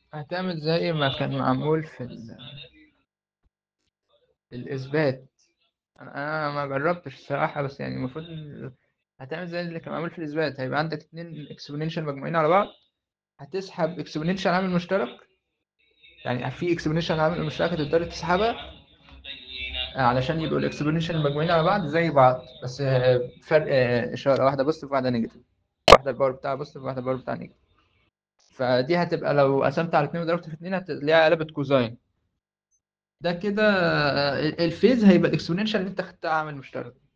هتعمل زي ما كان معمول في ال... في الإثبات أنا أنا ما جربتش الصراحة بس يعني المفروض ال- هتعمل زي اللي كان معمول في الإثبات هيبقى عندك اتنين اكسبوننشال مجموعين على بعض هتسحب اكسبوننشال عامل مشترك يعني في اكسبوننشال عامل مشترك هتقدر تسحبها علشان يبقوا الاكسبوننشال المجموعين على بعض زي بعض بس آه، فرق آه، إشارة واحدة بوزيتيف وواحدة نيجاتيف واحدة الباور بتاعها بوزيتيف وواحدة الباور بتاعها نيجاتيف فدي هتبقى لو قسمت على اتنين وضربت في اتنين هتلاقيها قلبت كوزاين ده كده آه، الفيز هيبقى الاكسبوننشال اللي انت خدتها عامل مشترك